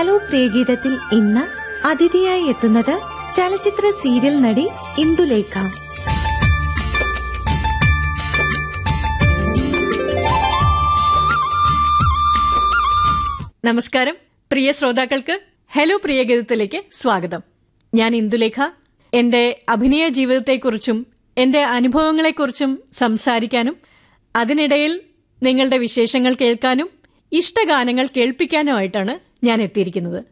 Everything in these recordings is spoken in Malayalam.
ഹലോ പ്രിയഗീതത്തിൽ ഇന്ന് അതിഥിയായി എത്തുന്നത് ചലച്ചിത്ര സീരിയൽ നടി ഇന്ദുലേഖ നമസ്കാരം പ്രിയ ശ്രോതാക്കൾക്ക് ഹലോ പ്രിയഗീതത്തിലേക്ക് സ്വാഗതം ഞാൻ ഇന്ദുലേഖ എന്റെ അഭിനയ ജീവിതത്തെക്കുറിച്ചും എന്റെ അനുഭവങ്ങളെക്കുറിച്ചും സംസാരിക്കാനും അതിനിടയിൽ നിങ്ങളുടെ വിശേഷങ്ങൾ കേൾക്കാനും ഇഷ്ടഗാനങ്ങൾ കേൾപ്പിക്കാനുമായിട്ടാണ് ഞാൻ എത്തിയിരിക്കുന്നത്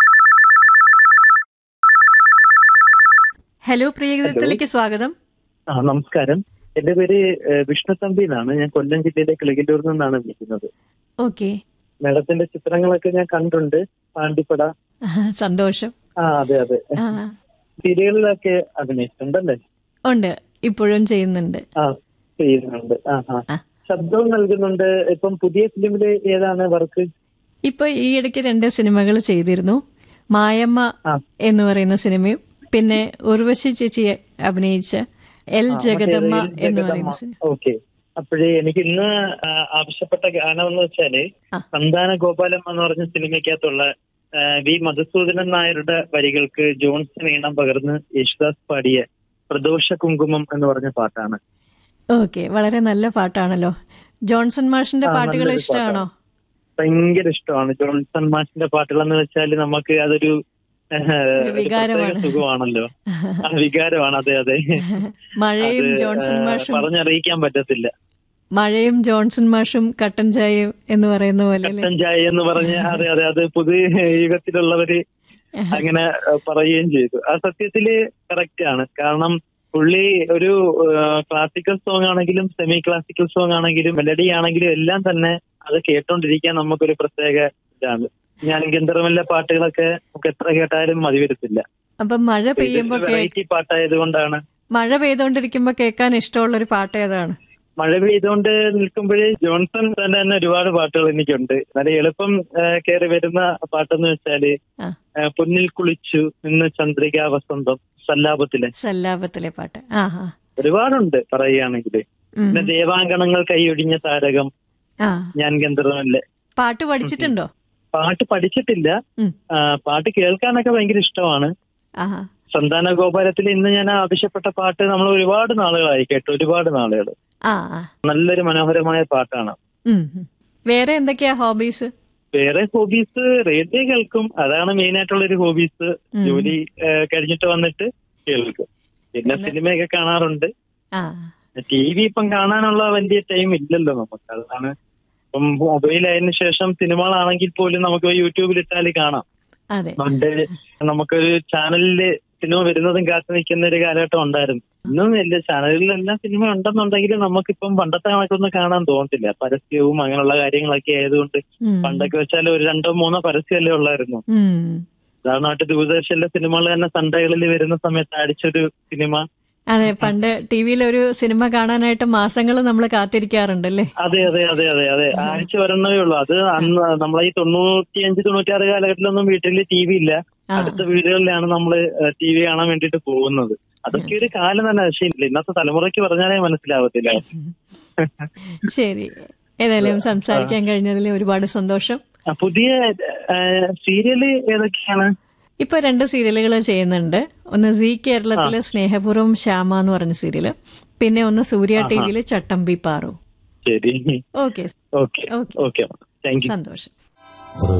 ഹലോ പ്രിയഗീതത്തിലേക്ക് സ്വാഗതം ആ നമസ്കാരം എന്റെ പേര് ഏഹ്, വിഷ്ണു തമ്പി എന്നാണ് ഞാൻ കൊല്ലം ജില്ലയിലെ കിളികിലൂരിൽ നിന്നാണ് വിളിക്കുന്നത് ഓക്കെ മേഡത്തിന്റെ ചിത്രങ്ങളൊക്കെ ഞാൻ കണ്ടിട്ടുണ്ട് പാണ്ടിപ്പട സന്തോഷം ആ അതെ അതെ ആ, സീരിയലിലൊക്കെ അഭിനയിച്ചിട്ടുണ്ടല്ലേ ഉണ്ട് ഇപ്പോഴും ചെയ്യുന്നുണ്ട് ആ ചെയ്യുന്നുണ്ട് ആ ആ ആ. ശബ്ദവും നൽകുന്നുണ്ട് ഇപ്പം പുതിയ ഫിലിമില് ഏതാണ് വർക്ക് ഇപ്പൊ ഈ ഇടയ്ക്ക് രണ്ട് സിനിമകൾ ചെയ്തിരുന്നു മായമ്മ ആ. എന്ന് പറയുന്ന സിനിമയും പിന്നെ ഉർവശി ചേച്ചി അഭിനയിച്ച എൽ ജഗദമ്മ എന്ന് പറയുന്ന സിനിമ ഓക്കെ അപ്പോഴേ എനിക്ക് ഇന്ന് ആ, ആവശ്യപ്പെട്ട ഗാനം എന്ന് വെച്ചാല് ആ. സന്താന ഗോപാലം എന്ന് പറഞ്ഞ സിനിമയ്ക്കകത്തുള്ള ആ, വി മധുസൂദനൻ നായരുടെ വരികൾക്ക് ജോൺസൺ ഈണം പകർന്ന് യേശുദാസ് പാടിയ പ്രദോഷ കുങ്കുമം എന്ന് പറഞ്ഞ പാട്ടാണ് ഓക്കെ വളരെ നല്ല പാട്ടാണല്ലോ ജോൺസൺ മാഷിന്റെ ആ, പാട്ടുകൾ നല്ലൊരു ഇഷ്ടമാണോ ഭയങ്കര ഇഷ്ടമാണ് ജോൺസൺ മാഷിന്റെ പാട്ടുകൾ എന്ന് വെച്ചാൽ നമുക്ക് അതൊരു ഏഹ്, ഒരു വികാരമാണ്. പ്രത്യേക സുഖമാണല്ലോ ആ, വികാരമാണ് അതെ അതെ മഴയും അത്, ജോൺസൺ ഏഹ്, മാഷും പറഞ്ഞറിയിക്കാൻ പറ്റത്തില്ല മഴയും ജോൺസൺ മാഷും കട്ടൻ ചായയും എന്ന് പറയുന്ന പോലെ അല്ലേ? കട്ടൻ ചായ എന്ന് പറഞ്ഞ അതെ അതെ അത് പുതിയ യുഗത്തിലുള്ളവര് അങ്ങനെ ഏഹ്, പറയുകയും ചെയ്തു ആ സത്യത്തില് കറക്റ്റ് ആണ് കാരണം പുള്ളി ഒരു ക്ലാസിക്കൽ സോങ് ആണെങ്കിലും സെമി ക്ലാസിക്കൽ സോങ് ആണെങ്കിലും മെലഡി ആണെങ്കിലും എല്ലാം തന്നെ അത് കേട്ടോണ്ടിരിക്കാൻ നമുക്കൊരു പ്രത്യേക ഇതാണ് ഞാൻ ഗന്ധർവല്ല പാട്ടുകളൊക്കെ നമുക്ക് എത്ര കേട്ടാലും മതി വരത്തില്ല അപ്പൊ മഴ പെയ്യുമ്പോ കേ- വെറൈറ്റി പാട്ടായത് കൊണ്ടാണ് മഴ പെയ്തോണ്ടിരിക്കുമ്പോ കേൾക്കാൻ ഇഷ്ടമുള്ള ഒരു പാട്ട് ഏതാണ് മഴ പെയ്തുകൊണ്ട് നിൽക്കുമ്പോഴേ ജോൺസൺ തന്നെ തന്നെ ഒരുപാട് പാട്ടുകൾ എനിക്കുണ്ട് നല്ല എളുപ്പം കയറി വരുന്ന പാട്ടെന്ന് വെച്ചാല് ആ. ആ, പൊന്നിൽ കുളിച്ചു ഇന്ന് ചന്ദ്രിക വസന്തം സല്ലാപത്തിലെ സല്ലാപത്തിലെ പാട്ട് ആ ആ ഒരുപാടുണ്ട് പറയുകയാണെങ്കിൽ ഉം. പിന്നെ ദേവാങ്കണങ്ങൾ കൈയൊടിഞ്ഞ താരകം ആ ഞാൻ ഗന്ധർവല്ലേ പാട്ട് പഠിച്ചിട്ടുണ്ടോ പാട്ട് പഠിച്ചിട്ടില്ല ഉം. ആ, പാട്ട് കേൾക്കാനൊക്കെ ഭയങ്കര ഇഷ്ടമാണ് ആ സന്താന ഗോപാലത്തിൽ ഇന്ന് ഞാൻ ആവശ്യപ്പെട്ട പാട്ട് നമ്മൾ ഒരുപാട് നാളുകളായി കേട്ടു ഒരുപാട് നാളുകൾ ആ ആ നല്ലൊരു മനോഹരമായ പാട്ടാണ് ഉം, ഉം. വേറെ എന്തൊക്കെയാ ഹോബീസ് വേറെ ഹോബീസ് റേഡിയോ കേൾക്കും അതാണ് മെയിൻ ആയിട്ടുള്ള ഒരു ഹോബീസ് ഉം. ജോലി ഏഹ്, കഴിഞ്ഞിട്ട് വന്നിട്ട് കേൾക്കും പിന്നെ പിന്നെ- സിനിമയൊക്കെ കാണാറുണ്ട് ആ ടി വി ഇപ്പം കാണാനുള്ള വലിയ ടൈം ഇല്ലല്ലോ നമുക്ക് അതാണ് ഇപ്പം മൊബൈൽ ആയതിനു ശേഷം സിനിമകളാണെങ്കിൽ പോലും നമുക്ക് യൂട്യൂബിൽ ഇട്ടാൽ കാണാം അതെ പണ്ട് നമുക്കൊരു ചാനലില് സിനിമ വരുന്നതും കാത്തു നിൽക്കുന്ന ഒരു കാലഘട്ടം ഉണ്ടായിരുന്നു ഇന്നും ഇല്ല ചാനലിലെല്ലാം സിനിമ ഉണ്ടെന്നുണ്ടെങ്കിൽ നമുക്കിപ്പം പണ്ടത്തെ കണക്കൊന്നും കാണാൻ തോന്നത്തില്ല പരസ്യവും അങ്ങനെയുള്ള കാര്യങ്ങളൊക്കെ ആയതുകൊണ്ട് ഉം. പണ്ടൊക്കെ വെച്ചാൽ ഒരു രണ്ടോ മൂന്നോ പരസ്യമല്ലേ ഉള്ളായിരുന്നു ഉം. ഉദാഹരണമായിട്ട് ദൂരദർശനിലെ സിനിമകൾ തന്നെ സൺഡേകളിൽ വരുന്ന സമയത്ത് അടിച്ചൊരു സിനിമ അതെ പണ്ട് ടി വിയിൽ ഒരു സിനിമ കാണാനായിട്ട് മാസങ്ങൾ നമ്മൾ കാത്തിരിക്കാറുണ്ടല്ലേ അതെ അതെ അതെ അതെ അതെ ആഴ്ച ഒരെണ്ണമേ ഉള്ളൂ അത് അന്ന് നമ്മളെ ഈ തൊണ്ണൂറ്റിയഞ്ച് തൊണ്ണൂറ്റിയാറ് കാലഘട്ടത്തിലൊന്നും വീട്ടിൽ ടി വി ഇല്ല ആ. അടുത്ത വീടുകളിലാണ് നമ്മൾ ടി വി കാണാൻ വേണ്ടിയിട്ട് പോകുന്നത് അതൊക്കെ ഒരു കാലം തന്നെ പക്ഷേ ഇല്ല ഇന്നത്തെ തലമുറയ്ക്ക് പറഞ്ഞാലേ മനസ്സിലാവത്തില്ല ശരി ഏതായാലും സംസാരിക്കാൻ കഴിഞ്ഞതിൽ ഒരുപാട് സന്തോഷം ആ, പുതിയ സീരിയല് ഏതൊക്കെയാണ് ഇപ്പൊ രണ്ട് സീരിയലുകൾ ചെയ്യുന്നുണ്ട് ഒന്ന് സി കേരളത്തിലെ സ്നേഹപൂർവ്വം ശ്യാമ എന്ന് പറഞ്ഞ സീരിയല് പിന്നെ ഒന്ന് സൂര്യ ടി വിയില് ചട്ടമ്പി പാറു ശരി okay okay okay okay thank you സന്തോഷം